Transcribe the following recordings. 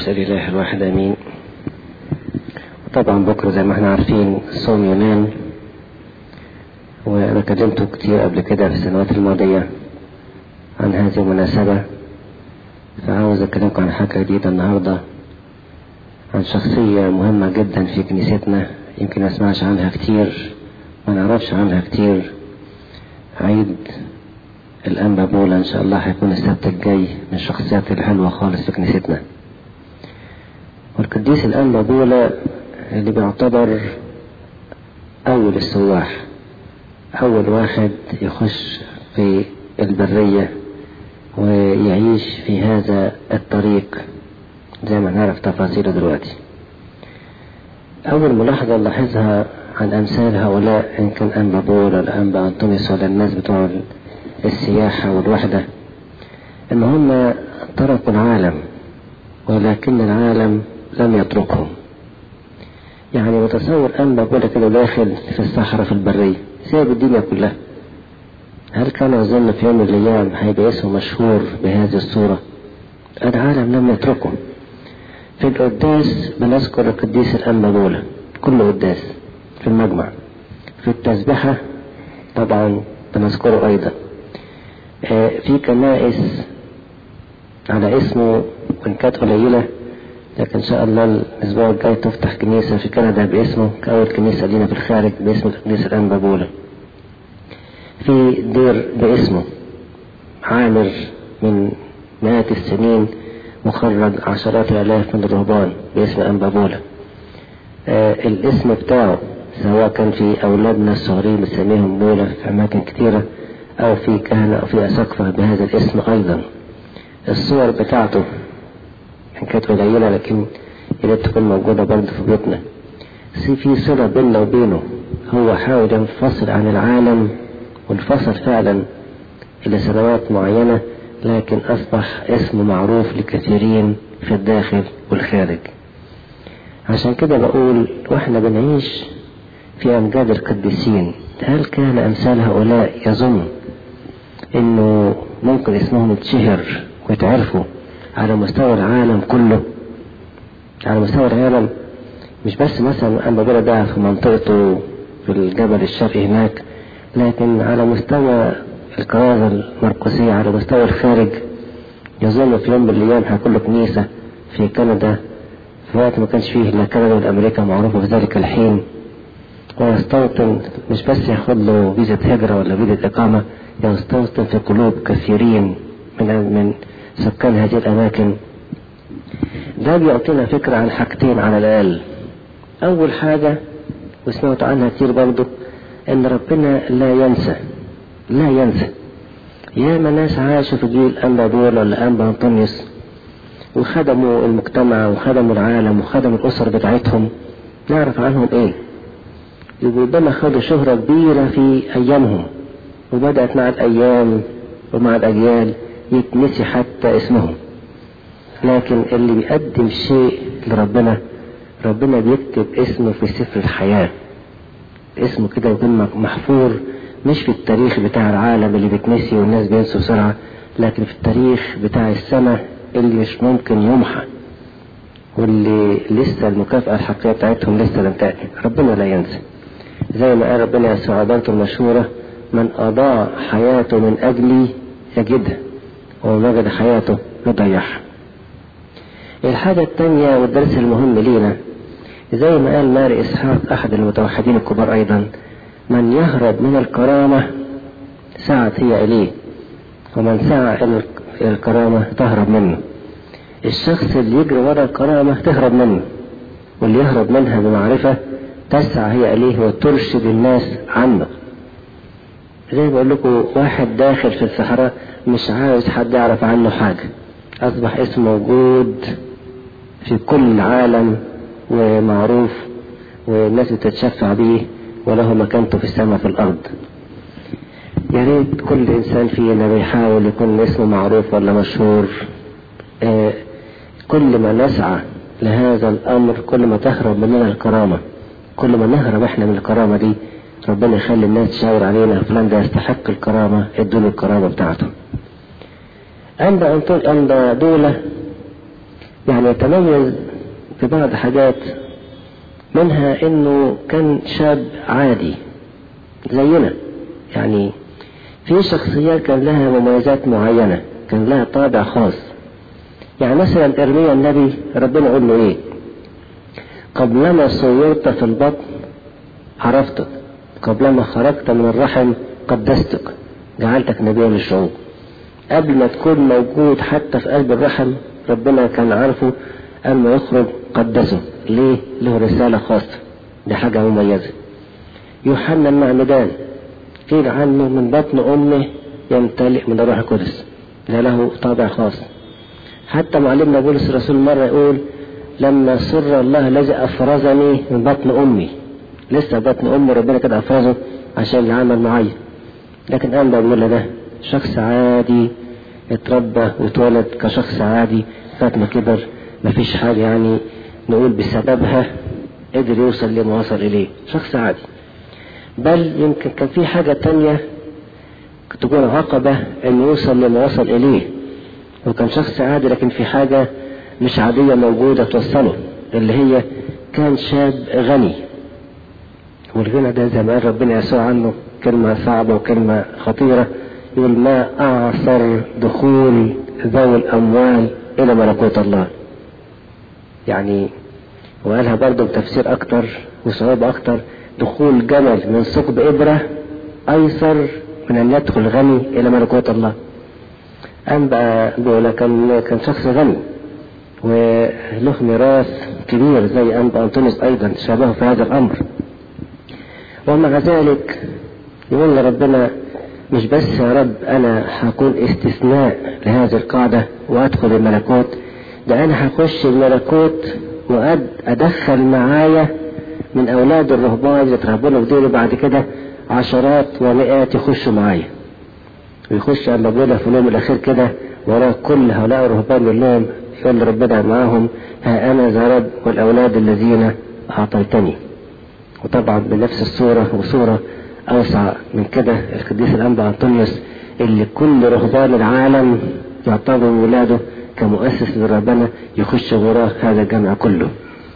القدوس الإله الواحد أمين طبعا بكرة زي ما احنا عارفين صوم يونان وأنا كلمته كتير قبل كده في السنوات الماضية عن هذه المناسبة فعاوز أكلمكم عن حاجة جديدة النهاردة عن شخصية مهمة جدا في كنيستنا يمكن ما اسمعش عنها كتير ما نعرفش عنها كتير عيد الأنبا بولا إن شاء الله هيكون السبت الجاي من الشخصيات الحلوة خالص في كنيستنا والقديس الأنبا بولا اللي بيعتبر أول السواح أول واحد يخش في البرية ويعيش في هذا الطريق زي ما نعرف تفاصيله دلوقتي أول ملاحظة نلاحظها عن أمثال هؤلاء إن كان أنبا بول ولا أنبا أنطونيوس ولا الناس بتوع السياحة والوحدة إن هم تركوا العالم ولكن العالم لم يتركهم يعني متصور أنبا بول كده داخل في الصحراء في البرية سايب الدنيا كلها هل كان يظن في يوم من الأيام هيبقى اسمه مشهور بهذه الصورة العالم لم يتركه في القداس بنذكر القديس الأنبا بولا كل قداس في المجمع في التسبحة طبعا بنذكره أيضا في كنائس على اسمه وإن كانت قليلة لكن إن شاء الله الأسبوع الجاي تفتح كنيسة في كندا باسمه كأول كنيسة لينا في الخارج باسم القديس الأنبا بولا في دير باسمه عامر من مئات السنين مخرج عشرات الآلاف من الرهبان باسم أنبا بولا آه الاسم بتاعه سواء كان في أولادنا الصغيرين بنسميهم بولا في أماكن كتيرة أو في كهنة أو في أساقفة بهذا الاسم أيضا الصور بتاعته إن كانت قليلة لكن يا تكون موجودة برضه في بيوتنا في صلة بيننا وبينه هو حاول ينفصل عن العالم وانفصل فعلا إلى سنوات معينة لكن أصبح اسم معروف لكثيرين في الداخل والخارج عشان كده بقول واحنا بنعيش في أمجاد القديسين هل كان أمثال هؤلاء يظن إنه ممكن اسمهم يتشهر ويتعرفوا على مستوى العالم كله على مستوى العالم مش بس مثلا أنا بقول ده في منطقته في الجبل الشرقي هناك لكن على مستوى الكرازة المرقسية على مستوى الخارج يظن في يوم من الأيام هيكون له كنيسة في كندا في وقت ما كانش فيه لا كندا ولا أمريكا معروفة في ذلك الحين ويستوطن مش بس ياخد له فيزا هجرة ولا فيزا إقامة يستوطن في قلوب كثيرين من من سكان هذه الأماكن ده بيعطينا فكرة عن حاجتين على الأقل أول حاجة وسمعت عنها كتير برضه إن ربنا لا ينسى لا ينسى ياما ناس عاشوا في جيل أنبا بول ولا أنبا أنطونيوس وخدموا المجتمع وخدموا العالم وخدموا الأسر بتاعتهم نعرف عنهم إيه ربما خدوا شهرة كبيرة في أيامهم وبدأت مع الأيام ومع الأجيال يتنسي حتى اسمهم لكن اللي بيقدم شيء لربنا ربنا بيكتب اسمه في سفر الحياة اسمه كده يكون محفور مش في التاريخ بتاع العالم اللي بيتنسي والناس بينسوا بسرعة لكن في التاريخ بتاع السماء اللي مش ممكن يمحى واللي لسه المكافأة الحقيقية بتاعتهم لسه لم تأتي ربنا لا ينسى زي ما قال ربنا يسوع عبارته المشهورة من أضاع حياته من أجلي يجدها ومن وجد حياته يضيعها الحاجة الثانية والدرس المهم لينا زي ما قال ماري إسحاق أحد المتوحدين الكبار أيضا من يهرب من الكرامة سعت هي إليه ومن سعى إلى الكرامة تهرب منه الشخص اللي يجري ورا الكرامة تهرب منه واللي يهرب منها بمعرفة تسعى هي إليه وترشد الناس عنه زي ما بقول لكم واحد داخل في الصحراء مش عاوز حد يعرف عنه حاجة أصبح اسمه موجود في كل العالم ومعروف والناس بتتشفع بيه وله مكانته في السماء في الأرض يا ريت كل إنسان فينا بيحاول يكون اسمه معروف ولا مشهور آه كل ما نسعى لهذا الأمر كل ما تهرب مننا الكرامة كل ما نهرب احنا من الكرامة دي ربنا يخلي الناس تشاور علينا فلان ده يستحق الكرامة ادوله الكرامة بتاعته أنبا أنطون أنبا دولة يعني يتميز في بعض حاجات منها انه كان شاب عادي زينا يعني في شخصيات كان لها مميزات معينة كان لها طابع خاص يعني مثلا ارميا النبي ربنا يقول له ايه قبلما صورت في البطن عرفتك قبلما خرجت من الرحم قدستك جعلتك نبيا للشعوب قبل ما تكون موجود حتى في قلب الرحم ربنا كان عارفه قبل ما يخرج قدسه ليه له رسالة خاصة دي حاجة مميزة يوحنا المعمدان قيل عنه من بطن أمه يمتلئ من الروح القدس ده له طابع خاص حتى معلمنا بولس الرسول مرة يقول لما سر الله الذي أفرزني من بطن أمي لسه بطن أمي ربنا كده أفرزه عشان يعمل معايا لكن أنا بقول ده شخص عادي اتربى واتولد كشخص عادي فات ما كبر مفيش حاجة يعني نقول بسببها قدر يوصل لما وصل إليه شخص عادي بل يمكن كان في حاجة تانية تكون عقبة أن يوصل لما وصل إليه وكان شخص عادي لكن في حاجة مش عادية موجودة توصله اللي هي كان شاب غني والغنى ده زي ما قال ربنا يسوع عنه كلمة صعبة وكلمة خطيرة يقول ما أعصر دخول ذوي الأموال إلى ملكوت الله يعني وقالها برضه بتفسير أكتر وصعوبة أكتر دخول جمل من ثقب إبرة أيسر من أن يدخل غني إلى ملكوت الله أم بقى بيقول كان كان شخص غني وله ميراث كبير زي أنبا أنطونيوس أيضا شابهه في هذا الأمر ومع ذلك يقول لربنا مش بس يا رب أنا هكون استثناء لهذه القاعدة وأدخل الملكوت ده أنا هخش الملكوت وأدخل معايا من أولاد الرهبان اللي اترهبوا في بعد كده عشرات ومئات يخشوا معايا ويخش أما بيقولها في اليوم الأخير كده وراه كل هؤلاء الرهبان يقول لهم يقول ربنا معاهم ها أنا ذا رب والأولاد الذين أعطيتني وطبعا بنفس الصورة وصورة أوسع من كده القديس الأنبا أنطونيوس اللي كل رهبان العالم يعتبروا ولاده كمؤسس لربنا يخش وراه هذا الجمع كله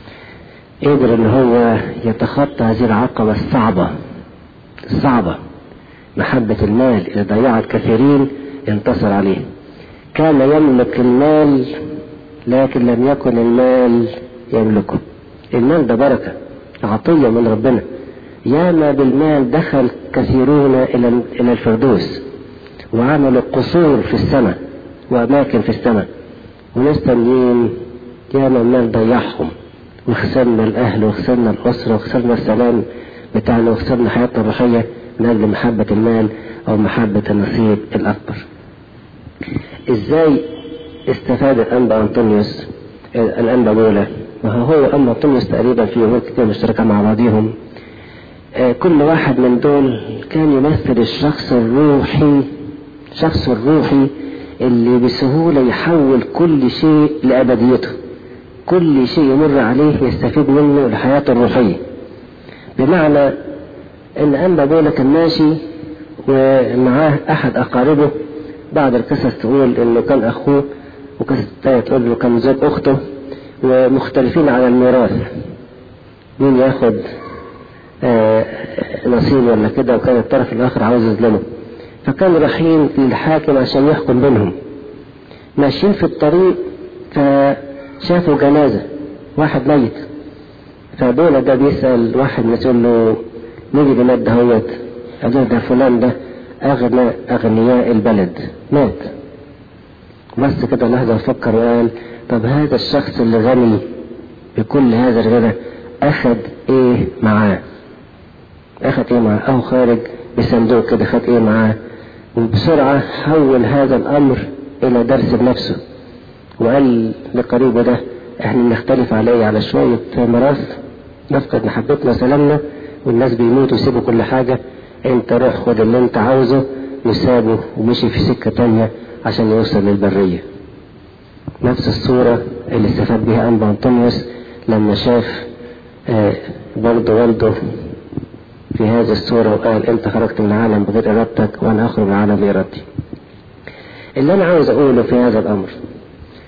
قدر ان هو يتخطى هذه العقبة الصعبة الصعبة محبة المال اللي ضيعت كثيرين ينتصر عليه كان يملك المال لكن لم يكن المال يملكه المال ده بركة عطية من ربنا ياما بالمال دخل كثيرون إلى إلى الفردوس وعملوا قصور في السماء وأماكن في السماء وناس تانيين ياما المال ضيعهم وخسرنا الأهل وخسرنا الأسرة وخسرنا السلام بتاعنا وخسرنا حياتنا الروحية من أجل محبة المال أو محبة النصيب الأكبر. إزاي استفاد الأنبا أنطونيوس الأنبا بولا وهو هو أنبا أنطونيوس تقريبا في أمور كتير مشتركة مع بعضهم كل واحد من دول كان يمثل الشخص الروحي الشخص الروحي اللي بسهولة يحول كل شيء لأبديته كل شيء يمر عليه يستفيد منه لحياته الروحية بمعنى ان أنبا بولا كان ماشي ومعاه أحد أقاربه بعض القصص تقول إنه كان أخوه وقصص تانية تقول إنه كان زوج أخته ومختلفين على الميراث مين ياخد آه نصيب ولا كده وكان الطرف الآخر عاوز يظلمه فكانوا رايحين للحاكم عشان يحكم بينهم ماشيين في الطريق فشافوا جنازة واحد ميت فدولة ده بيسأل واحد يقول له مين اللي مات دهوت قال ده فلان ده أغنى أغنياء البلد مات بس كده لحظة فكر وقال طب هذا الشخص اللي غني بكل هذا الغنى أخذ إيه معاه أخذ إيه معاه أهو خارج بصندوق كده خد إيه معاه وبسرعة حول هذا الأمر إلى درس بنفسه وقال لقريبه ده احنا نختلف عليه على شوية ميراث نفقد محبتنا وسلامنا والناس بيموتوا يسيبوا كل حاجة انت روح خد اللي انت عاوزه وسابه ومشي في سكة تانية عشان يوصل للبرية نفس الصورة اللي استفاد بها أنبا أنطونيوس لما شاف آه برضه والده في هذه الصورة وقال انت خرجت من العالم بغير ارادتك وانا اخرج من العالم بارادتي اللي انا عاوز اقوله في هذا الامر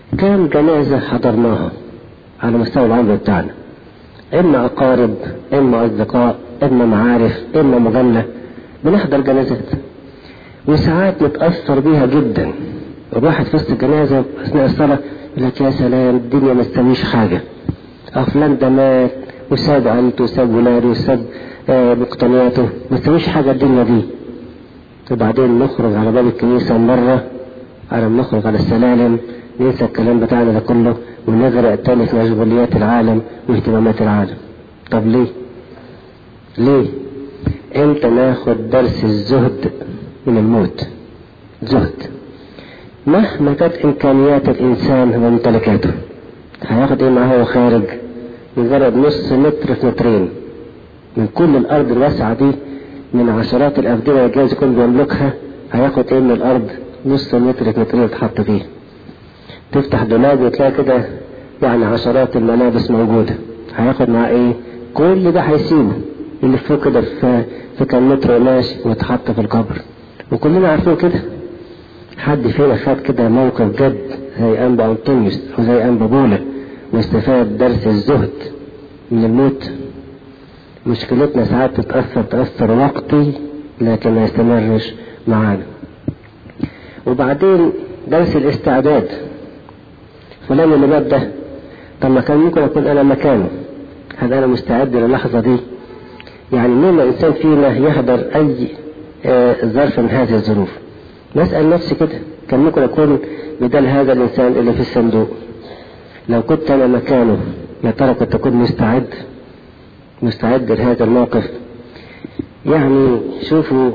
كام جنازة حضرناها على مستوى العمر بتاعنا إما أقارب إما أصدقاء إما معارف إما مجنة بنحضر جنازات وساعات نتأثر بيها جدا الواحد في وسط الجنازة أثناء الصلاة يقول لك يا سلام الدنيا ما تسويش حاجة أه فلان ده مات وساب عيلته وساب ولاده وساب آه مقتنياته ما تسويش حاجة الدنيا دي وبعدين نخرج على باب الكنيسة مرة على ما نخرج على السلالم ننسى الكلام بتاعنا ده كله ونغرق تاني في مشغوليات العالم واهتمامات العالم طب ليه؟ ليه؟ امتى ناخد درس الزهد من الموت؟ زهد مهما كانت امكانيات الانسان وممتلكاته هياخد ايه معاه وهو خارج؟ مجرد نص متر في مترين من كل الارض الواسعه دي من عشرات الافدنه اللي جايز يكون بيملكها هياخد ايه من الارض؟ نص متر في مترين يتحط فيه تفتح دولاب وتلاقي كده يعني عشرات الملابس موجودة هياخد معاه ايه كل ده هيسيبه اللي فوق كده في في كام متر قماش ويتحط في القبر وكلنا عارفين كده حد فينا خد كده موقف جد زي انبا انطونيوس او زي انبا بولا واستفاد درس الزهد من الموت مشكلتنا ساعات تتأثر تأثر وقتي لكن ما يستمرش معانا وبعدين درس الاستعداد فلان اللي مات ده طب ما كان ممكن اكون انا مكانه هل انا مستعد للحظة دي يعني مين ما انسان فينا يحضر اي آه ظرف من هذه الظروف نسأل نفسي كده كان ممكن اكون بدل هذا الانسان اللي في الصندوق لو كنت انا مكانه يا ترى كنت اكون مستعد مستعد لهذا الموقف يعني شوفوا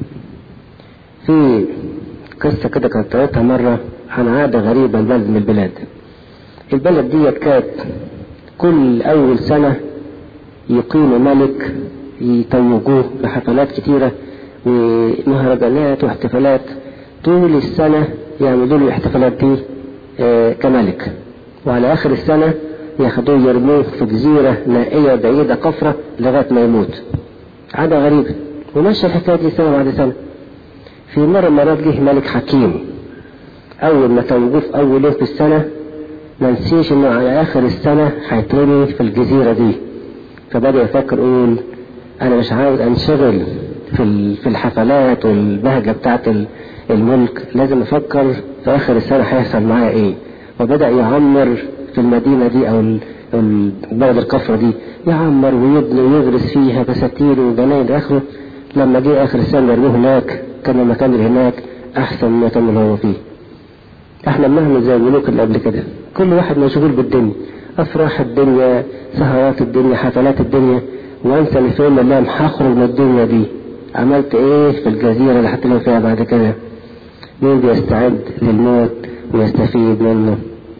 في قصة كده كانت قريتها مرة عن عادة غريبة لبلد من البلاد البلد دي كانت كل أول سنة يقيموا ملك يتوجوه بحفلات كتيرة ومهرجانات واحتفالات طول السنة يعملوا له الاحتفالات دي آه كملك وعلى آخر السنة ياخدوه يرموه في جزيرة نائية بعيدة قفرة لغاية ما يموت عادة غريبة وماشية الحكاية دي سنة بعد سنة في مرة مرات جه ملك حكيم أول ما توجوه في أول يوم في السنة ما نسيش إنه على آخر السنة هيترمي في الجزيرة دي فبدأ يفكر يقول أنا مش عاوز أنشغل في في الحفلات والبهجة بتاعة الملك لازم أفكر في آخر السنة هيحصل معايا إيه وبدأ يعمر في المدينة دي أو البلد الكفرة دي يعمر ويبني ويغرس فيها بساتين وجناين آخره لما جه آخر السنة يرموه هناك كان المكان اللي هناك أحسن من المكان اللي هو فيه احنا بنعمل زي الملوك اللي قبل كده كل واحد مشغول بالدنيا افراح الدنيا سهرات الدنيا حفلات الدنيا وانسى ان في يوم من الايام هخرج من الدنيا دي عملت ايه في الجزيرة اللي هتلاقي فيها بعد كده مين بيستعد للموت ويستفيد منه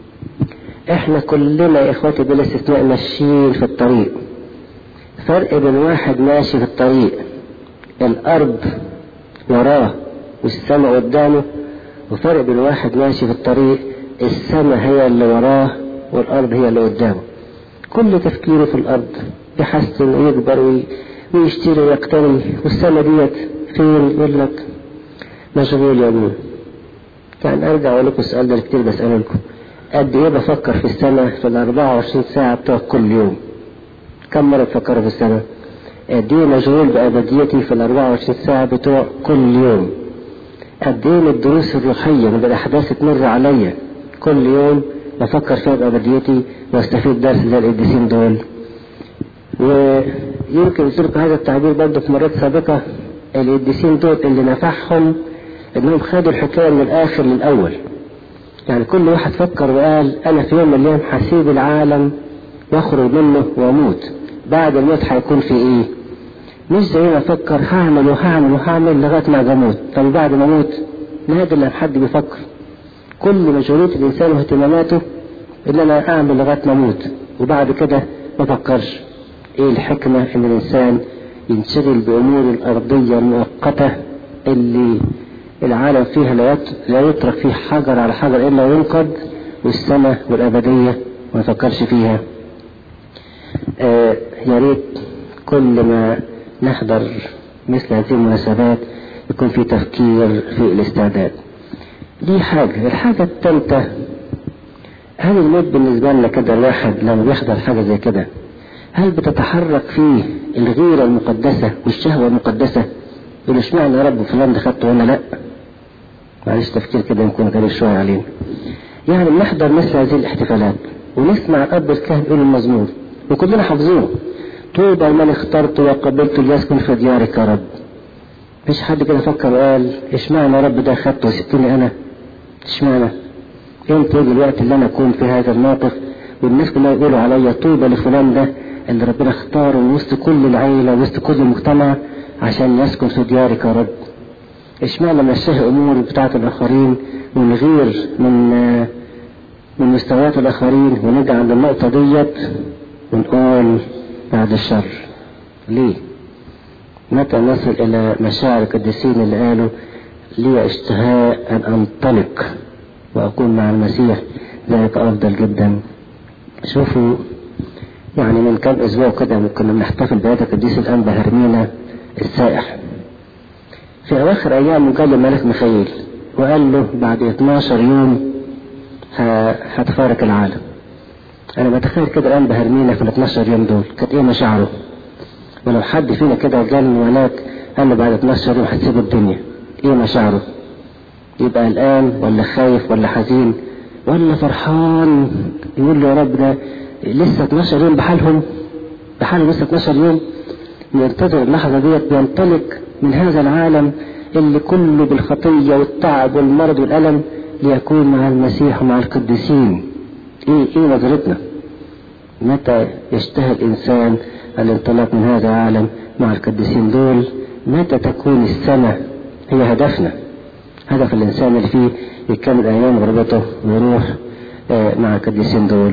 احنا كلنا يا اخواتي بلا استثناء ماشيين في الطريق فرق بين واحد ماشي في الطريق الارض وراه والسماء قدامه وفرق بين واحد ماشي في الطريق السماء هي اللي وراه والأرض هي اللي قدامه كل تفكيره في الأرض يحسن ويكبر ويشتري ويقتني والسماء ديت فين يقول لك مشغول يا ابني يعني أرجع أقول لكم السؤال ده كتير بسأله لكم قد إيه بفكر في السنة في ال 24 ساعة بتوع كل يوم كم مرة بفكر في السنة قد إيه مشغول بأبديتي في ال 24 ساعة بتوع كل يوم قد ايه من الدروس الروحية من الأحداث تمر عليا كل يوم بفكر فيها بأبديتي واستفيد درس زي القديسين دول ويمكن يصير هذا التعبير برضه في مرات سابقة القديسين دول اللي نفعهم انهم خدوا الحكاية من الآخر للأول يعني كل واحد فكر وقال أنا في يوم من الأيام هسيب العالم واخرج منه واموت بعد الموت هيكون في ايه؟ مش زي ما افكر هعمل وهعمل وهعمل لغايه ما اموت طب بعد ما اموت نادر لما حد بيفكر كل مشغولية الانسان واهتماماته ان انا اعمل لغايه ما اموت وبعد كده ما افكرش ايه الحكمه ان الانسان ينشغل بامور الارضيه المؤقته اللي العالم فيها لا يترك فيه حجر على حجر الا وينقض والسماء والابديه ما نفكرش فيها آه يا ريت كل ما نحضر مثل هذه المناسبات يكون في تفكير في الاستعداد دي حاجة الحاجة الثالثة هل الموت بالنسبة لنا كده الواحد لما بيحضر حاجة زي كده هل بتتحرك فيه الغيرة المقدسة والشهوة المقدسة يقول اشمعنى يا رب فلان ده خدته وانا لا معلش تفكير كده يمكن غريب شوية علينا يعني بنحضر مثل هذه الاحتفالات ونسمع الأب الكاهن يقول المزمور وكلنا حافظينه طوبى من اخترت وقبلت ليسكن في ديارك يا رب مفيش حد كده فكر وقال اشمعنى يا رب ده خدته وسبتني انا اشمعنى امتى يجي الوقت اللي انا اكون في هذا الموقف والناس كلها يقولوا عليا طوبى لفلان ده اللي ربنا اختاره من وسط كل العيلة وسط كل المجتمع عشان يسكن في ديارك يا رب اشمعنى نشتهي امور بتاعة الاخرين ونغير من من مستويات الاخرين ونرجع عند النقطة ديت ونقول بعد الشر ليه متى نصل الى مشاعر القديسين اللي قالوا لي اشتهاء ان انطلق واكون مع المسيح ذلك افضل جدا شوفوا يعني من كام اسبوع كده كنا بنحتفل بعيد القديس الانبا هرمينا السائح في اواخر ايام جاله الملك ميخائيل وقال له بعد 12 يوم هتفارق العالم انا بتخيل كده الانبا هرمينا في ال 12 يوم دول كانت ايه مشاعره ولو حد فينا كده جال ولاك قال له بعد 12 يوم هتسيب الدنيا ايه مشاعره يبقى قلقان ولا خايف ولا حزين ولا فرحان يقول له يا رب ده لسه 12 يوم بحالهم بحالهم لسه 12 يوم ينتظر اللحظة ديت بينطلق من هذا العالم اللي كله بالخطية والتعب والمرض والألم ليكون مع المسيح ومع القديسين ايه ايه نظرتنا متى يشتهي الانسان الانطلاق من هذا العالم مع القديسين دول متى تكون السنة هي هدفنا هدف الانسان اللي فيه يكمل ايام غربته ويروح آه مع القديسين دول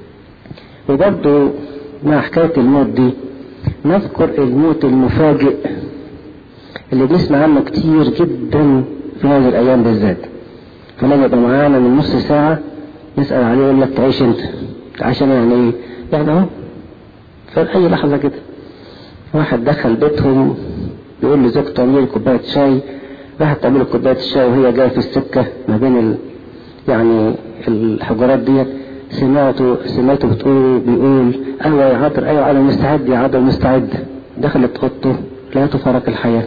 وبرضه مع حكاية الموت دي نذكر الموت المفاجئ اللي بنسمع عنه كتير جدا في هذه الايام بالذات فلما يبقى معانا من نص ساعة نسأل عليه يقول لك تعيش انت تعيش انا يعني ايه يعني اهو في اي لحظة كده واحد دخل بيتهم يقول لزوجته اعملي كوباية شاي راحت تعمل كوباية الشاي وهي جاية في السكة ما بين ال... يعني الحجرات ديت سمعته سمعته بتقول بيقول ايوه يا عطر ايوه انا مستعد يا عطر مستعد دخلت اوضته لقيته فرق الحياة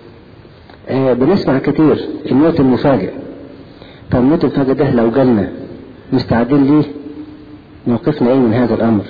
آه بنسمع كتير الموت المفاجئ طب الموت المفاجئ ده لو جالنا مستعدين ليه موقفنا ايه من هذا الامر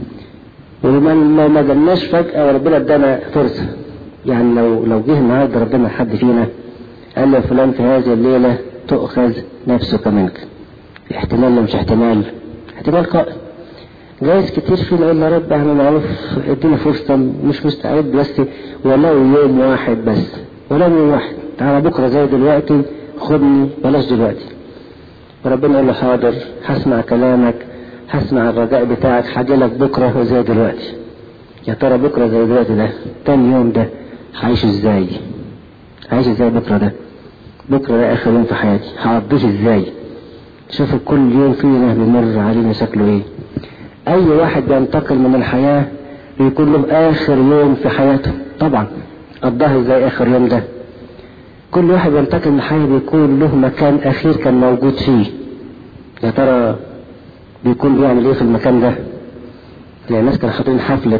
ولما لو ما جالناش فجأة وربنا ادانا فرصة يعني لو لو جه النهارده ربنا حد فينا قال له فلان في هذه الليلة تؤخذ نفسك منك احتمال ولا مش احتمال احتمال قائم جايز كتير فينا يقول يا رب احنا معروف ادينا فرصة مش مستعد بس ولو يوم واحد بس ولو يوم واحد تعالى بكرة زي دلوقتي خدني بلاش دلوقتي ربنا يقول له حاضر هسمع كلامك هسمع الرجاء بتاعك هجيلك بكرة وزي دلوقتي يا ترى بكرة زي دلوقتي ده تاني يوم ده هعيش ازاي هعيش ازاي بكرة ده بكرة ده اخر يوم في حياتي هقضيه ازاي شوفوا كل يوم فينا بيمر علينا شكله ايه اي واحد بينتقل من الحياة بيكون له اخر يوم في حياته طبعا قضاه ازاي اخر يوم ده كل واحد بينتقل من الحياة بيكون له مكان اخير كان موجود فيه يا ترى بيكون بيعمل ايه في المكان ده يعني الناس كانوا حاطين حفلة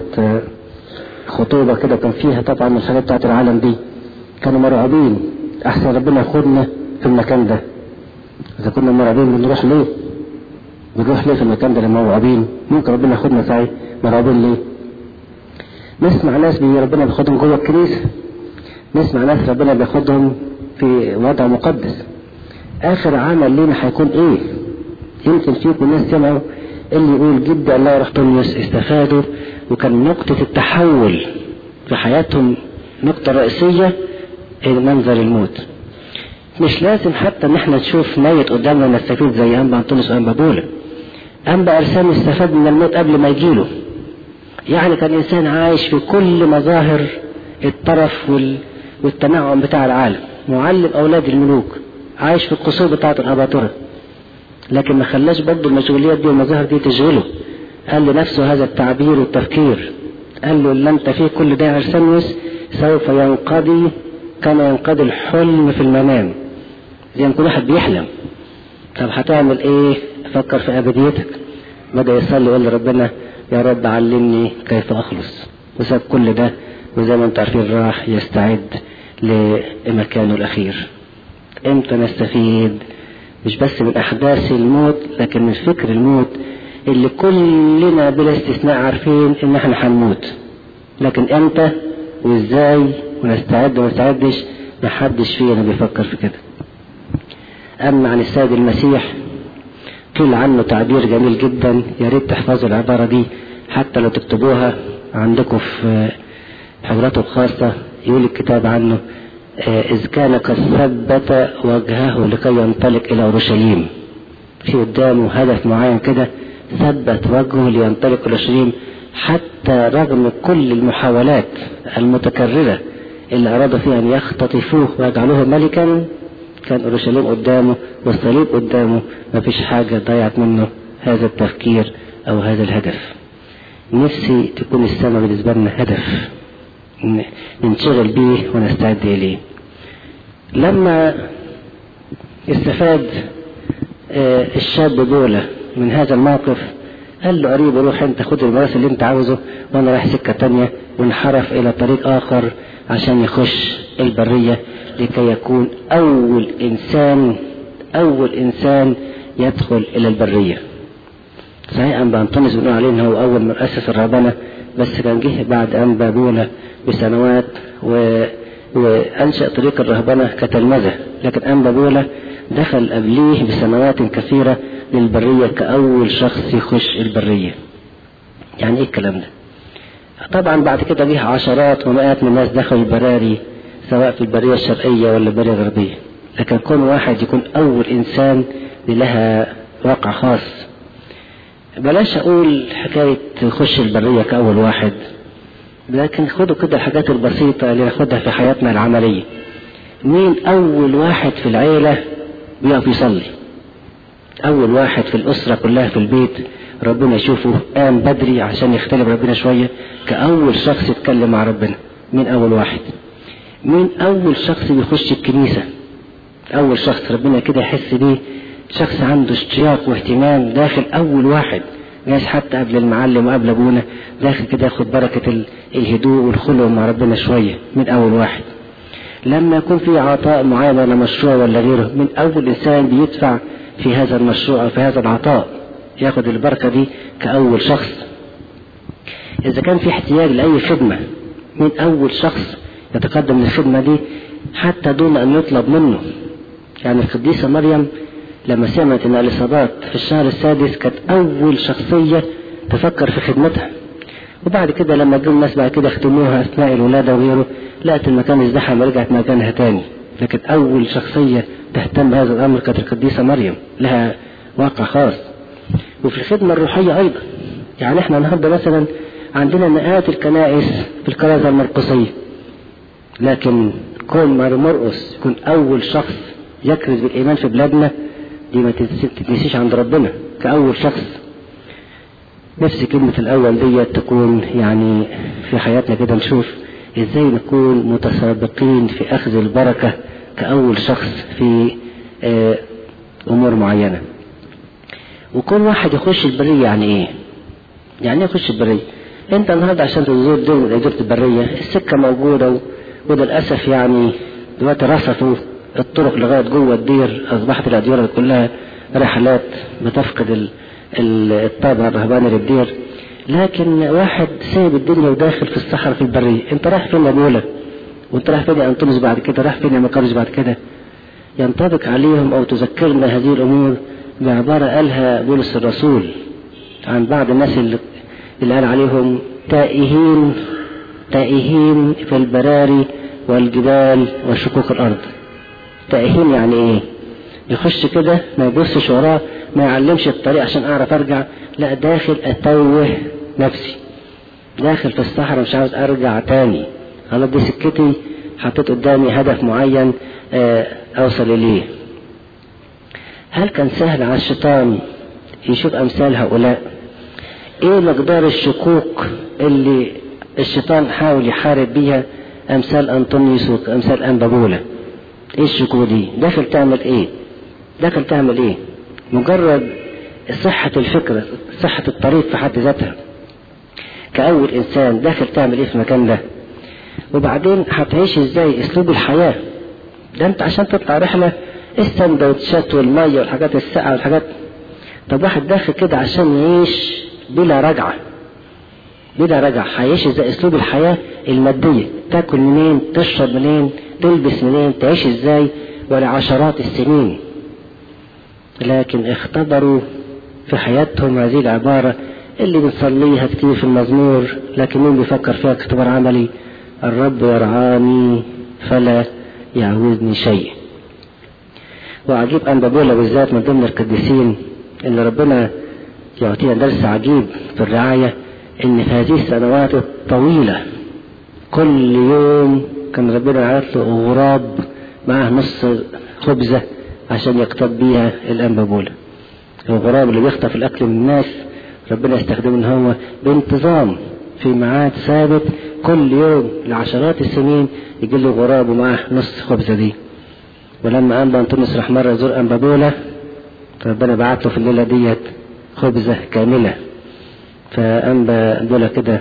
خطوبة كده كان فيها طبعا الحاجات بتاعت العالم دي كانوا مرعوبين احسن ربنا ياخدنا في المكان ده اذا كنا مرعوبين بنروح ليه بنروح ليه في المكان ده لما مرعوبين ممكن ربنا ياخدنا ساعي مرعوبين ليه نسمع ناس بي ربنا بياخدهم جوه الكنيسة نسمع ناس ربنا بياخدهم في وضع مقدس اخر عمل لينا هيكون ايه يمكن فيكم ناس سمعوا اللي يقول جد الله يرحم تونس استفادوا وكان نقطة التحول في حياتهم نقطة رئيسية منظر الموت مش لازم حتى ان احنا نشوف ميت قدامنا نستفيد زي انبا انطونس وانبا بولا انبا ارسام استفاد من الموت قبل ما يجيله يعني كان انسان عايش في كل مظاهر الطرف وال... والتنعم بتاع العالم معلم اولاد الملوك عايش في القصور بتاعة الاباطرة لكن ما خلاش برضه المشغوليات دي والمظاهر دي تشغله قال لنفسه هذا التعبير والتفكير قال له اللي انت فيه كل ده ارسنوس سوف ينقضي كما ينقضي الحلم في المنام زي ما كل واحد بيحلم طب هتعمل ايه فكر في أبديتك بدأ يصلي يقول لربنا يا رب علمني كيف أخلص وساب كل ده وزي ما انتم عارفين راح يستعد لمكانه الأخير امتى نستفيد مش بس من أحداث الموت لكن من فكر الموت اللي كلنا بلا استثناء عارفين ان احنا هنموت لكن امتى وازاي ونستعد وما نستعدش محدش فينا بيفكر في كده اما عن السيد المسيح قيل عنه تعبير جميل جدا يا ريت تحفظوا العبارة دي حتى لو تكتبوها عندكم في حضراته الخاصة يقول الكتاب عنه إذ كان قد ثبت وجهه لكي ينطلق إلى أورشليم في قدامه هدف معين كده ثبت وجهه لينطلق إلى أورشليم حتى رغم كل المحاولات المتكررة اللي أرادوا فيها أن يختطفوه ويجعلوه ملكا كان أورشليم قدامه والصليب قدامه ما فيش حاجة ضيعت منه هذا التفكير أو هذا الهدف نفسي تكون السماء بالنسبة لنا هدف ننشغل به ونستعد إليه لما استفاد الشاب دولة من هذا الموقف قال له قريب روح انت خد المراس اللي انت عاوزه وانا رايح سكة تانية وانحرف الى طريق اخر عشان يخش البرية لكي يكون اول انسان اول انسان يدخل الى البرية صحيح انبا انطونيوس بنقول عليه ان هو اول من اسس الرهبنة بس كان جه بعد انبا بولا بسنوات و... وانشأ طريق الرهبنة كتلمذة لكن انبا بولا دخل قبليه بسنوات كثيرة للبرية كأول شخص يخش البرية يعني ايه الكلام ده طبعا بعد كده جه عشرات ومئات من الناس دخلوا البراري سواء في البرية الشرقية ولا البرية الغربية لكن كون واحد يكون أول إنسان لها واقع خاص بلاش أقول حكاية تخش البرية كأول واحد لكن خدوا كده الحاجات البسيطة اللي ناخدها في حياتنا العملية مين أول واحد في العيلة بيقف يصلي أول واحد في الأسرة كلها في البيت ربنا يشوفه قام بدري عشان يختلف ربنا شوية كأول شخص يتكلم مع ربنا مين أول واحد مين أول شخص بيخش الكنيسة أول شخص ربنا كده يحس بيه شخص عنده اشتياق واهتمام داخل أول واحد ناس حتى قبل المعلم وقبل أبونا داخل كده ياخد بركة الهدوء والخلوة مع ربنا شوية من أول واحد لما يكون في عطاء معين ولا مشروع ولا غيره من أول إنسان بيدفع في هذا المشروع أو في هذا العطاء ياخد البركة دي كأول شخص إذا كان في احتياج لأي خدمة من أول شخص يتقدم للخدمة دي حتى دون أن يطلب منه يعني القديسة مريم لما سمعت أن الإصابات في الشهر السادس كانت أول شخصية تفكر في خدمتها وبعد كده لما جم الناس بعد كده اختموها أثناء الولادة وغيره لقت المكان ازدحم ورجعت مكانها تاني لكن أول شخصية تهتم بهذا الأمر كانت القديسة مريم لها واقع خاص وفي الخدمة الروحية أيضا يعني احنا النهاردة مثلا عندنا مئات الكنائس في الكرازة المرقسية لكن كون مرقس يكون أول شخص يكرز بالإيمان في بلادنا دي ما تتنسيش عند ربنا كأول شخص نفس كلمة الأول دي تكون يعني في حياتنا كده نشوف ازاي نكون متسابقين في أخذ البركة كأول شخص في اه أمور معينة وكل واحد يخش البرية يعني ايه يعني ايه يخش البرية انت النهاردة عشان تزور دور إدارة البرية السكة موجودة وده للأسف يعني دلوقتي رصفوا الطرق لغاية جوه الدير أصبحت الأديرة كلها رحلات بتفقد الطابع الرهباني للدير لكن واحد سايب الدنيا وداخل في الصحراء في البرية انت رايح فين يا مولا وانت رايح فين يا انطونيوس بعد كده رايح فين يا مكارس بعد كده ينطبق عليهم او تذكرنا هذه الامور بعبارة قالها بولس الرسول عن بعض الناس اللي, اللي قال عليهم تائهين تائهين في البراري والجبال وشقوق الارض تائهين يعني ايه يخش كده ما يبصش وراه ما يعلمش الطريق عشان اعرف ارجع لا داخل اتوه نفسي داخل في الصحراء مش عاوز ارجع تاني خلاص دي سكتي حطيت قدامي هدف معين اوصل اليه هل كان سهل على الشيطان يشوف امثال هؤلاء ايه مقدار الشكوك اللي الشيطان حاول يحارب بيها امثال انطونيوس وامثال انبابولا ايه الشكوك دي داخل تعمل ايه داخل تعمل ايه مجرد صحة الفكرة صحة الطريق في حد ذاتها كأول إنسان داخل تعمل إيه في المكان ده وبعدين هتعيش إزاي أسلوب الحياة ده أنت عشان تطلع رحلة السندوتشات والمية والحاجات الساقعة والحاجات طب واحد داخل كده عشان يعيش بلا رجعة بلا رجعة هيعيش ازاي اسلوب الحياة المادية تاكل منين تشرب منين تلبس منين تعيش ازاي ولعشرات السنين لكن اختبروا في حياتهم هذه العبارة اللي بنصليها كتير في المزمور لكن مين بيفكر فيها كاختبار عملي الرب يرعاني فلا يعوزني شيء وعجيب أن بابولا بالذات من ضمن القديسين إن ربنا يعطينا درس عجيب في الرعاية إن في هذه السنوات الطويلة كل يوم كان ربنا عارف له غراب معاه نص خبزة عشان يقتض بيها الأنبابولة الغراب اللي بيخطف الأكل من الناس ربنا يستخدمه إن هو بانتظام في ميعاد ثابت كل يوم لعشرات السنين يجي له غراب ومعاه نص خبزة دي ولما أنبا أنطونيوس راح مرة يزور أنبابولة ربنا بعت له في الليلة ديت خبزة كاملة فأنبا دولة كده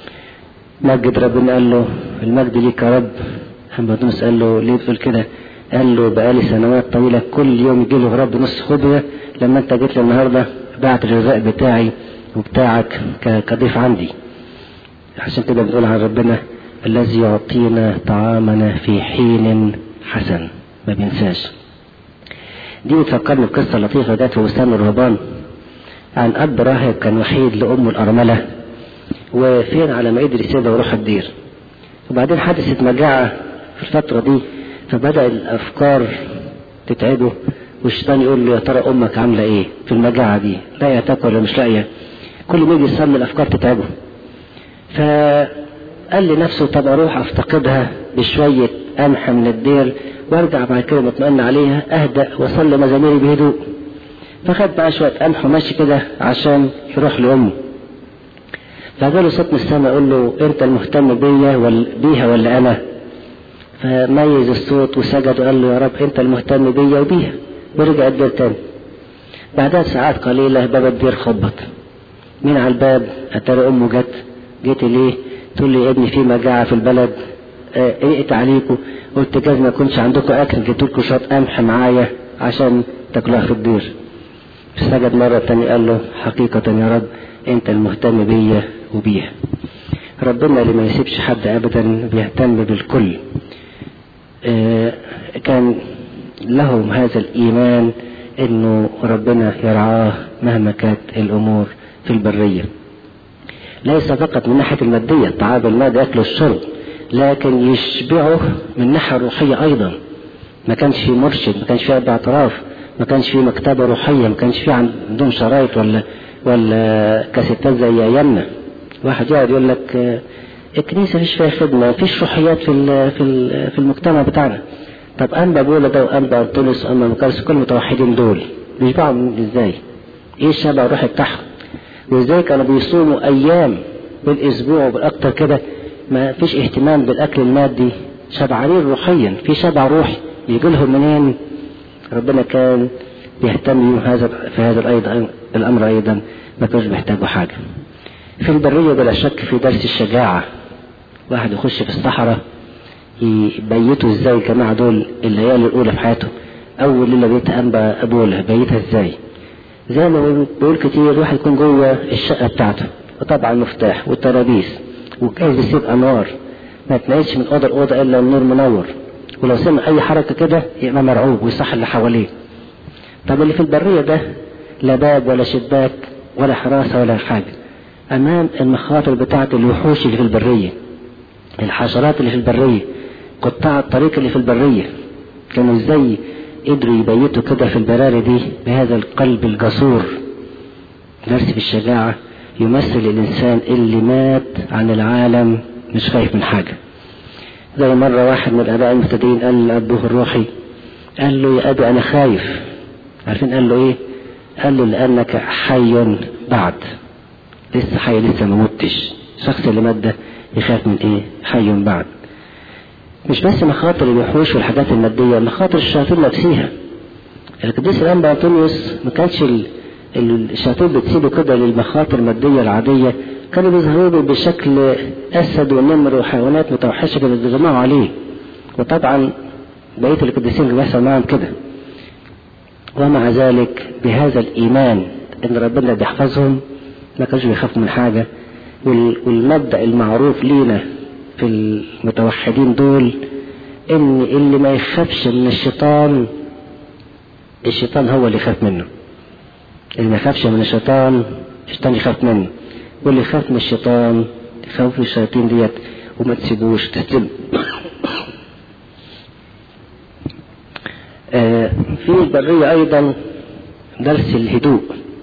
مجد ربنا قال له المجد ليك يا رب أنبا أنطونيوس قال له ليه بتقول كده قال له بقالي سنوات طويلة كل يوم يجي له غراب بنص خبزة لما أنت جيت لي النهاردة بعت الرزاق بتاعي وبتاعك كضيف عندي عشان كده بنقول عن ربنا الذي يعطينا طعامنا في حين حسن ما بينساش دي بتفكرني بقصة لطيفة جت في وسام الرهبان عن أب راهب كان وحيد لأمه الأرملة وفين على ما قدر يسيبها ويروح الدير وبعدين حدثت مجاعة في الفترة دي فبدأ الأفكار تتعبه والشيطان يقول له يا ترى أمك عاملة إيه في المجاعة دي لاقية تاكل ولا مش لاقية كل ما يجي يصلي الأفكار تتعبه فقال لنفسه طب أروح أفتقدها بشوية قمح من الدير وارجع بعد كده مطمئن عليها اهدأ واصلي مزاميري بهدوء فخد بقى شوية قمح وماشي كده عشان يروح لأمه فجاله صوت من السماء يقول له انت المهتم بيا ولا بيها ولا انا فميز الصوت وسجد وقال له يا رب انت المهتم بيا وبيها ورجع الدير تاني بعدها بساعات قليلة باب الدير خبط مين على الباب اتاري امه جت جيت ليه تقول لي يا ابني في مجاعة في البلد ايه عليكم قلت جاز ما يكونش عندكم اكل جبت لكم شويه قمح معايا عشان تاكلوها في الدير سجد مرة تانية قال له حقيقة يا رب انت المهتم بيا وبيها ربنا اللي ما يسيبش حد ابدا بيهتم بالكل اه كان لهم هذا الايمان انه ربنا يرعاه مهما كانت الامور في البرية ليس فقط من ناحية المادية الطعام المادي اكل الشرب لكن يشبعه من ناحية روحية أيضا ما كانش في مرشد ما كانش في أب اعتراف ما كانش في مكتبة روحية ما كانش في عندهم شرايط ولا ولا كاسيتات زي أيامنا واحد يقعد يقول لك الكنيسة مفيش فيها خدمة مفيش روحيات في في في المجتمع بتاعنا طب أنبا بولا ده وأنبا أنطونيوس وأنبا مكارس كل المتوحدين دول بيشبعوا إزاي؟ إيه الشبع الروحي بتاعهم؟ وإزاي كانوا بيصوموا أيام بالأسبوع وبالأكتر كده ما فيش اهتمام بالاكل المادي شبعانين روحيا في شبع روحي يجي لهم منين ربنا كان بيهتم بهم هذا في هذا الايضا الامر ايضا ما كانوش بيحتاجوا حاجه في البريه بلا شك في درس الشجاعه واحد يخش في الصحراء يبيتوا ازاي الجماعه دول الليالي الاولى في حياته اول ليله بيت انبا ابوله بيتها ازاي زي ما بقول كتير واحد يكون جوه الشقه بتاعته وطبعا المفتاح والترابيس وجايز يسيب انوار ما تلاقيش من اوضه لاوضه الا النور منور ولو سمع اي حركه كده يبقى مرعوب ويصح اللي حواليه طب اللي في البريه ده لا باب ولا شباك ولا حراسه ولا حاجه امام المخاطر بتاعه الوحوش اللي في البريه الحشرات اللي في البريه قطاع الطريق اللي في البريه كانوا ازاي قدروا يبيتوا كده في البراري دي بهذا القلب الجسور درس في الشجاعه يمثل الإنسان اللي مات عن العالم مش خايف من حاجة زي مرة واحد من الآباء المبتدئين قال لأبوه الروحي قال له يا أبي أنا خايف عارفين قال له إيه؟ قال له لأنك حي بعد لسه حي لسه ما متش الشخص اللي مات ده يخاف من إيه؟ حي بعد مش بس مخاطر الوحوش والحاجات المادية مخاطر الشياطين نفسها القديس الأنبا أنطونيوس ما كانش الشياطين بتسيبه كده للمخاطر المادية العادية كانوا بيظهروا له بشكل أسد ونمر وحيوانات متوحشة كانوا بيجمعوا عليه وطبعا بقية القديسين اللي بيحصل معاهم كده ومع ذلك بهذا الإيمان إن ربنا بيحفظهم ما كانوش بيخافوا من حاجة والمبدأ المعروف لينا في المتوحدين دول إن اللي ما يخافش من الشيطان الشيطان هو اللي يخاف منه اللي ما يخافش من الشيطان الشيطان يخاف منه واللي يخاف من الشيطان يخاف من الشياطين ديت وما تسيبوش تسلم آه في البرية أيضا درس الهدوء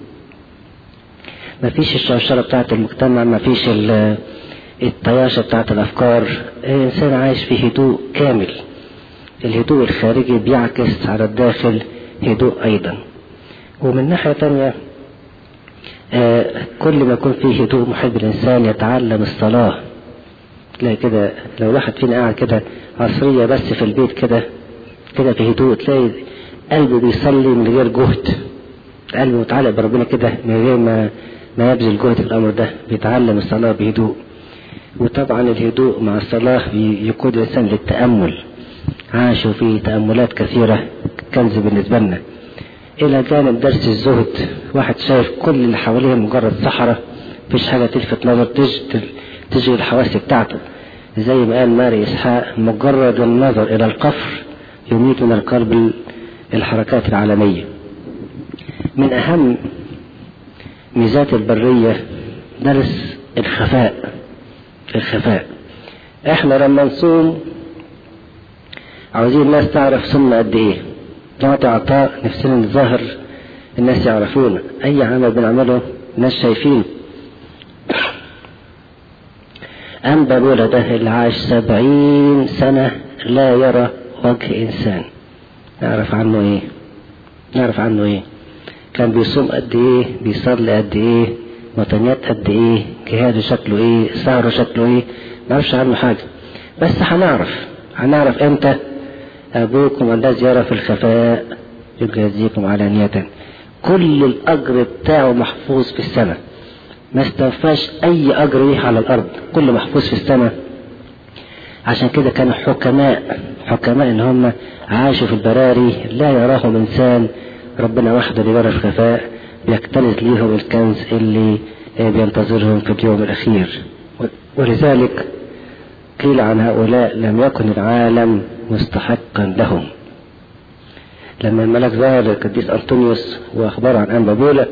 ما فيش الشوشرة بتاعت المجتمع ما فيش الطياشة بتاعت الأفكار الإنسان عايش في هدوء كامل الهدوء الخارجي بيعكس على الداخل هدوء أيضا ومن ناحية تانية آه كل ما يكون فيه هدوء محب الإنسان يتعلم الصلاة تلاقي كده لو واحد فينا قاعد كده عصرية بس في البيت كده كده في هدوء تلاقي قلبه بيصلي من غير جهد قلبه متعلق بربنا كده من غير ما ما يبذل جهد في الأمر ده بيتعلم الصلاة بهدوء وطبعا الهدوء مع الصلاة يقود الإنسان للتأمل عاشوا في تأملات كثيرة كنز بالنسبة لنا إلى جانب درس الزهد واحد شايف كل اللي حواليه مجرد صحراء مفيش حاجة تلفت نظر تشغل الحواس بتاعته زي ما قال ماري إسحاق مجرد النظر إلى القفر يميت من القلب الحركات العالمية من أهم ميزات البرية درس الخفاء الخفاء احنا لما نصوم عاوزين الناس تعرف صمنا قد ايه نعطي عطاء نفسنا نظاهر الناس يعرفونا اي عمل بنعمله الناس شايفين أنبا بولا ده اللي عاش سبعين سنة لا يرى وجه إنسان نعرف عنه إيه نعرف عنه إيه كان بيصوم قد إيه بيصلي قد إيه وطنيات قد إيه جهاده شكله إيه سهره شكله إيه نعرفش عنه حاجة بس هنعرف هنعرف إمتى أبوكم الذي يرى في الخفاء يجازيكم علانية كل الأجر بتاعه محفوظ في السماء ما استوفاش أي أجر ليه على الأرض كله محفوظ في السماء عشان كده كانوا حكماء حكماء إن هم عاشوا في البراري لا يراهم إنسان ربنا وحده اللي يرى الخفاء بيكتنز ليهم الكنز اللي بينتظرهم في اليوم الأخير ولذلك قيل عن هؤلاء لم يكن العالم مستحقا لهم لما الملك ظهر القديس أنطونيوس وأخبره عن أنبا بولا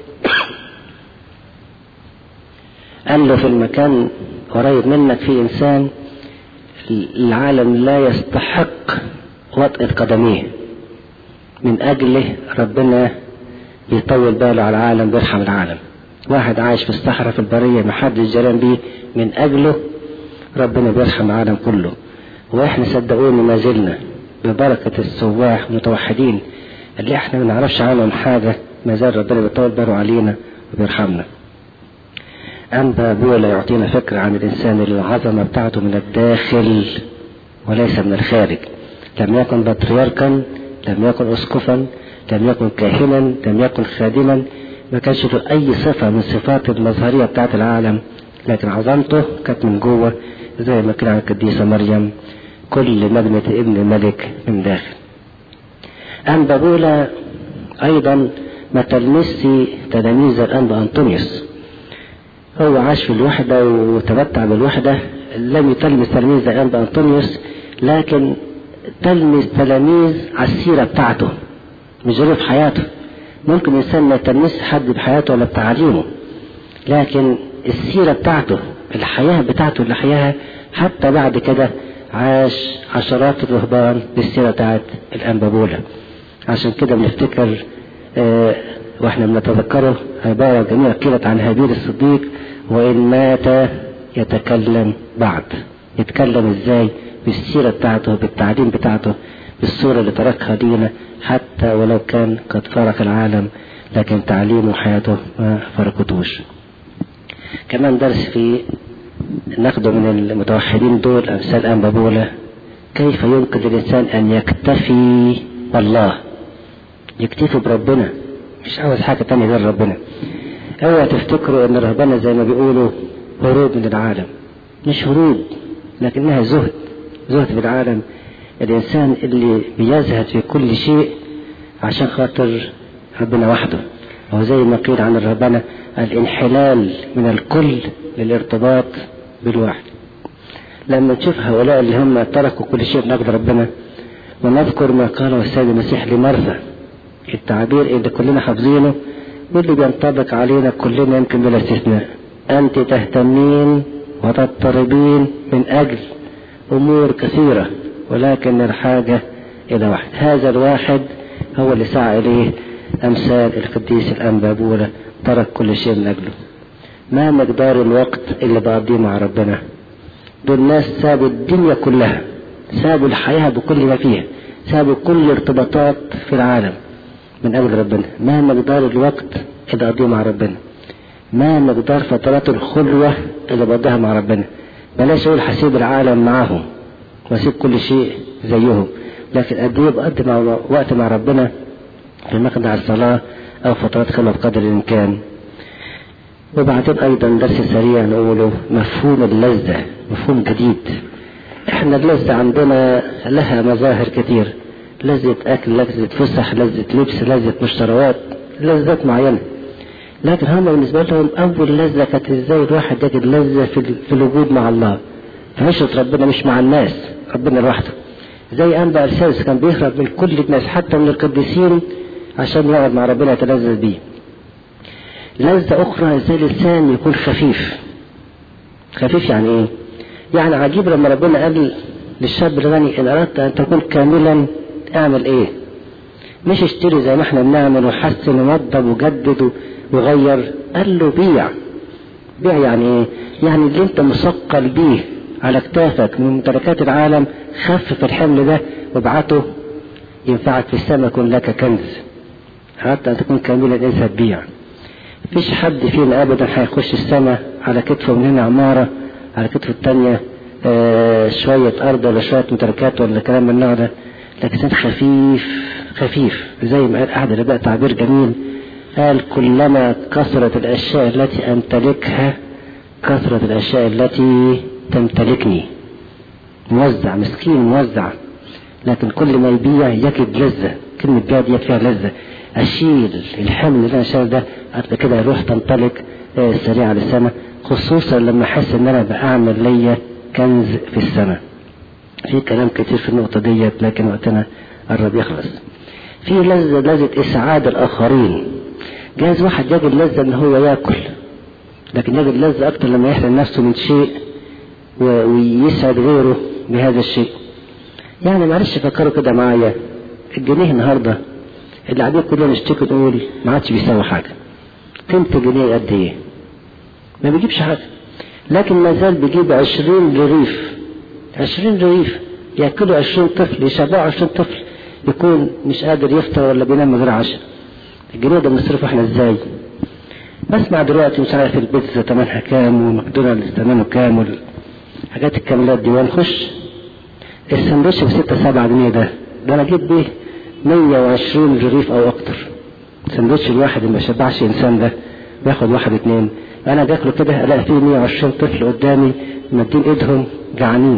قال له في المكان قريب منك في إنسان العالم لا يستحق وطئة قدميه من أجله ربنا بيطول باله على العالم بيرحم العالم واحد عايش في الصحراء في البرية محدش جيران بيه من أجله ربنا بيرحم العالم كله واحنا صدقوني ما زلنا ببركة السواح المتوحدين اللي احنا ما نعرفش عنهم حاجة ما زال ربنا بيطول باله علينا وبيرحمنا أنبا بولا يعطينا فكرة عن الإنسان اللي العظمة بتاعته من الداخل وليس من الخارج لم يكن بطريركا لم يكن أسقفا لم يكن كاهنا لم يكن خادما ما كانش له أي صفة من صفات المظهرية بتاعت العالم لكن عظمته كانت من جوه زي ما كان عن القديسة مريم كل مدنة ابن الملك من داخل أنبا بولا أيضا ما تلمسي تلاميذ الأنبا أنطونيوس هو عاش في الوحدة وتمتع بالوحدة لم يتلمس تلاميذ الأنبا أنطونيوس لكن تلمس تلاميذ على السيرة بتاعته مش في حياته ممكن إنسان ما يتلمس حد بحياته ولا بتعليمه لكن السيرة بتاعته الحياة بتاعته اللي حياها حتى بعد كده عاش عشرات الرهبان بالسيرة بتاعت الأنبابولة عشان كده بنفتكر اه واحنا بنتذكره عبارة جميلة قيلت عن هابيل الصديق وإن مات يتكلم بعد يتكلم ازاي بالسيرة بتاعته بالتعليم بتاعته بالصورة اللي تركها لينا حتى ولو كان قد فارق العالم لكن تعليمه وحياته ما فرقتوش كمان درس في ناخده من المتوحدين دول أمثال أنبابولة كيف يمكن للإنسان أن يكتفي بالله يكتفي بربنا مش عاوز حاجة تانية غير ربنا اوعى تفتكروا ان رهبنة زي ما بيقولوا هروب من العالم مش هروب لكنها زهد زهد في العالم الانسان اللي بيزهد في كل شيء عشان خاطر ربنا وحده هو زي ما قيل عن الرهبنة الانحلال من الكل للارتباط بالواحد لما نشوف هؤلاء اللي هم تركوا كل شيء من أجل ربنا ونذكر ما قاله السيد المسيح لمرثا التعبير اللي كلنا حافظينه واللي بينطبق علينا كلنا يمكن بلا استثناء أنت تهتمين وتضطربين من أجل أمور كثيرة ولكن الحاجة إلى واحد هذا الواحد هو اللي سعى إليه أمثال القديس الأنبابولة ترك كل شيء من أجله ما مقدار الوقت اللي بقضيه مع ربنا دول ناس سابوا الدنيا كلها سابوا الحياة بكل ما فيها سابوا كل الارتباطات في العالم من أجل ربنا ما مقدار الوقت اللي قضيه مع ربنا ما مقدار فترات الخلوة اللي بقضيها مع ربنا بلاش أقول حسيب العالم معاهم واسيب كل شيء زيهم لكن قد ايه بقضي مع وقت مع ربنا في مقنع الصلاة أو فترات خلوة بقدر الإمكان وبعدين أيضا درس سريع نقوله مفهوم اللذة مفهوم جديد احنا اللذة عندنا لها مظاهر كتير لذة أكل لذة فسح لذة لبس لذة مشتريات لذات معينة لكن هم بالنسبة لهم أول لذة كانت إزاي الواحد يجد لذة في, في الوجود مع الله في عشرة ربنا مش مع الناس ربنا لوحده زي أنبا أرسالس كان بيهرب من كل الناس حتى من القديسين عشان يقعد مع ربنا يتلذذ بيه لذة أخرى زي الإنسان يكون خفيف خفيف يعني إيه؟ يعني عجيب لما ربنا قال للشاب الغني إن أردت أن تكون كاملا اعمل إيه؟ مش اشتري زي ما احنا بنعمل وحسن ووضب وجدد وغير قال له بيع بيع يعني ايه؟ يعني اللي انت مثقل بيه على كتافك من ممتلكات العالم خفف الحمل ده وابعته ينفعك في السماء يكون لك كنز حتى أن تكون كاملا انت تبيع مفيش حد فينا ابدا هيخش السماء على كتفه من هنا عماره على كتفه الثانيه آه شويه ارض ولا شويه ممتلكات ولا كلام من النوع ده لكن خفيف خفيف زي ما قال احد الاباء تعبير جميل قال كلما كثرت الاشياء التي امتلكها كثرت الاشياء التي تمتلكني موزع مسكين موزع لكن كل ما يبيع يجد لذة كلمة بيع ديت فيها لذة أشيل الحمل اللي أنا شايل ده بعد كده يروح تنطلق سريع للسماء خصوصا لما أحس إن أنا بعمل ليا كنز في السماء في كلام كتير في النقطة ديت لكن وقتنا قرب يخلص في لذة لذة إسعاد الآخرين جايز واحد يجد لذة إن هو ياكل لكن يجد لذة أكتر لما يحرم نفسه من شيء ويسعد غيره بهذا الشيء يعني معلش فكروا كده معايا الجنيه النهارده اللي قاعدين كلنا نشتكي نقول ما عادش بيساوي حاجه قيمة الجنيه قد ايه؟ ما بيجيبش حاجه لكن ما زال بيجيب 20 رغيف 20 رغيف ياكلوا 20 طفل يشبعوا 20 طفل يكون مش قادر يفطر ولا بينام من غير عشاء الجنيه ده بنصرفه احنا ازاي؟ بسمع دلوقتي مش عارف البيتزا ثمنها كام وماكدونالدز ثمنه كام والحاجات الكاملات دي ونخش السندوتش ب 6 7 جنيه ده ده انا اجيب بيه 120 رغيف او اكتر السندوتش الواحد اللي ما شبعش انسان ده بياخد واحد اتنين انا باكله كده الاقي فيه 120 طفل قدامي مادين ايدهم جعانين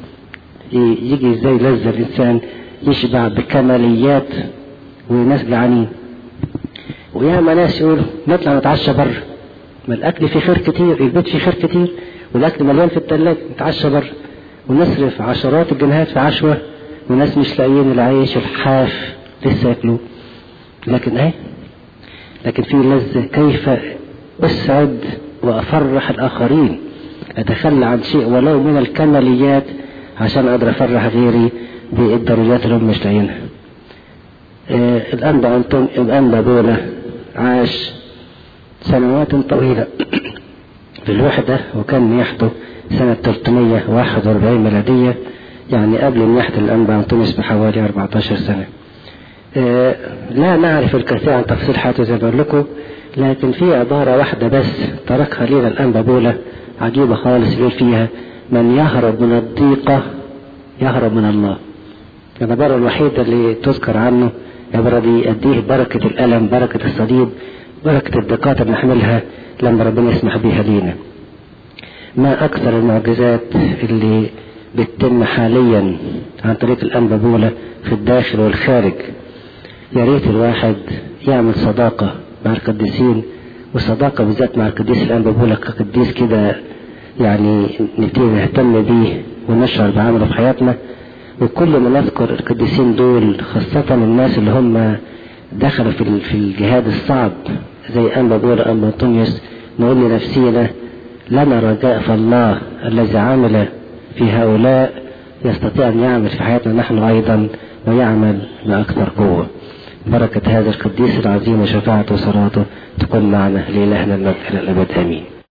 يجي ازاي لذة الانسان يشبع بكماليات وناس جعانين وياما ناس يقولوا نطلع نتعشى بره ما الاكل فيه خير كتير البيت فيه خير كتير والاكل مليان في الثلاجه نتعشى بره ونصرف عشرات الجنيهات في عشوة وناس مش لاقيين العيش الحاف لسه ياكلوه لكن ايه لكن في لذة كيف اسعد وافرح الاخرين اتخلى عن شيء ولو من الكماليات عشان اقدر افرح غيري بالضروريات اللي هم مش لاقيينها آه الانبا انتم الانبا دولة عاش سنوات طويلة في الوحدة وكان نياحته سنة 341 ميلادية يعني قبل نياحة الأنبا أنطونيوس بحوالي 14 سنة آه لا نعرف الكثير عن تفصيل حياته زي ما بقول لكم لكن في عبارة واحدة بس تركها لنا الأنبا بولة عجيبة خالص يقول فيها من يهرب من الضيقة يهرب من الله العبارة الوحيدة اللي تذكر عنه يا بربي أديه بركة الألم بركة الصليب بركة الضيقات اللي نحملها لما ربنا يسمح بيها لينا ما أكثر المعجزات اللي بتتم حاليا عن طريق الأنبابولة في الداخل والخارج يا ريت الواحد يعمل صداقة مع القديسين والصداقة بالذات مع القديس الأنبابولة كقديس كده يعني نبتدي نهتم بيه ونشعر بعمله في حياتنا وكل ما نذكر القديسين دول خاصة الناس اللي هم دخلوا في في الجهاد الصعب زي أنبا بولا أنبا أنطونيوس نقول لنفسينا لنا رجاء في الله الذي عمل في هؤلاء يستطيع أن يعمل في حياتنا نحن أيضا ويعمل بأكثر قوة بركة هذا القديس العظيم وشفاعته وصلاته تكون معنا لإلهنا المجد إلى الأبد آمين